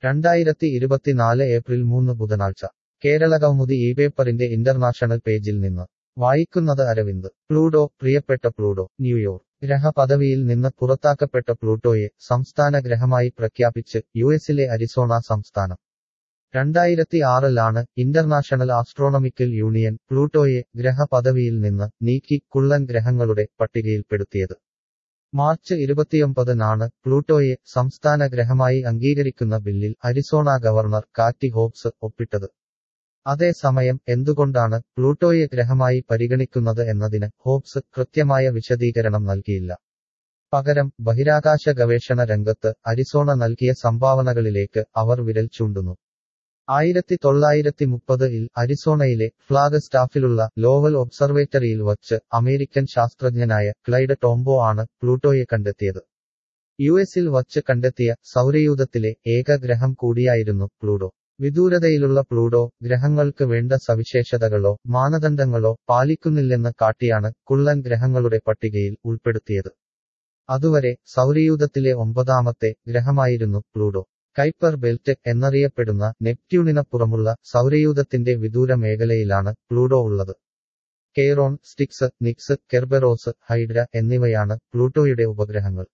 രണ്ടായിരത്തി ഇരുപത്തിനാല് ഏപ്രിൽ മൂന്ന് ബുധനാഴ്ച കേരളകൗമുദി ഈ പേപ്പറിന്റെ ഇന്റർനാഷണൽ പേജിൽ നിന്ന് വായിക്കുന്നത് അരവിന്ദ് പ്ലൂഡോ പ്രിയപ്പെട്ട പ്ലൂഡോ ന്യൂയോർക്ക് ഗ്രഹ പദവിയിൽ നിന്ന് പുറത്താക്കപ്പെട്ട പ്ലൂട്ടോയെ സംസ്ഥാന ഗ്രഹമായി പ്രഖ്യാപിച്ച് യുഎസിലെ അരിസോണ സംസ്ഥാനം രണ്ടായിരത്തി ആറിലാണ് ഇന്റർനാഷണൽ ആസ്ട്രോണമിക്കൽ യൂണിയൻ പ്ലൂട്ടോയെ ഗ്രഹ പദവിയിൽ നിന്ന് നീക്കി കുള്ളൻ ഗ്രഹങ്ങളുടെ പട്ടികയിൽപ്പെടുത്തിയത് മാർച്ച് ഇരുപത്തിയൊമ്പതിനാണ് പ്ലൂട്ടോയെ സംസ്ഥാന ഗ്രഹമായി അംഗീകരിക്കുന്ന ബില്ലിൽ അരിസോണ ഗവർണർ കാറ്റി ഹോബ്സ് ഒപ്പിട്ടത് അതേസമയം എന്തുകൊണ്ടാണ് പ്ലൂട്ടോയെ ഗ്രഹമായി പരിഗണിക്കുന്നത് എന്നതിന് ഹോബ്സ് കൃത്യമായ വിശദീകരണം നൽകിയില്ല പകരം ബഹിരാകാശ ഗവേഷണ രംഗത്ത് അരിസോണ നൽകിയ സംഭാവനകളിലേക്ക് അവർ വിരൽ ചൂണ്ടുന്നു ആയിരത്തി തൊള്ളായിരത്തി മുപ്പതിൽ അരിസോണയിലെ ഫ്ലാഗ് സ്റ്റാഫിലുള്ള ലോവൽ ഒബ്സർവേറ്ററിയിൽ വച്ച് അമേരിക്കൻ ശാസ്ത്രജ്ഞനായ ക്ലൈഡ് ടോംബോ ആണ് പ്ലൂട്ടോയെ കണ്ടെത്തിയത് യു എസിൽ വച്ച് കണ്ടെത്തിയ സൗരയൂഥത്തിലെ ഏക ഗ്രഹം കൂടിയായിരുന്നു പ്ലൂഡോ വിദൂരതയിലുള്ള പ്ലൂഡോ ഗ്രഹങ്ങൾക്ക് വേണ്ട സവിശേഷതകളോ മാനദണ്ഡങ്ങളോ പാലിക്കുന്നില്ലെന്ന് കാട്ടിയാണ് കുള്ളൻ ഗ്രഹങ്ങളുടെ പട്ടികയിൽ ഉൾപ്പെടുത്തിയത് അതുവരെ സൗരയൂഥത്തിലെ ഒമ്പതാമത്തെ ഗ്രഹമായിരുന്നു പ്ലൂഡോ കൈപ്പർ ബെൽറ്റ് എന്നറിയപ്പെടുന്ന നെപ്റ്റ്യൂണിനപ്പുറമുള്ള സൗരയൂഥത്തിന്റെ വിദൂര മേഖലയിലാണ് പ്ലൂഡോ ഉള്ളത് Charon Styx Nix Kerberos Hydra എന്നിവയാണ് പ്ലൂട്ടോയുടെ ഉപഗ്രഹങ്ങൾ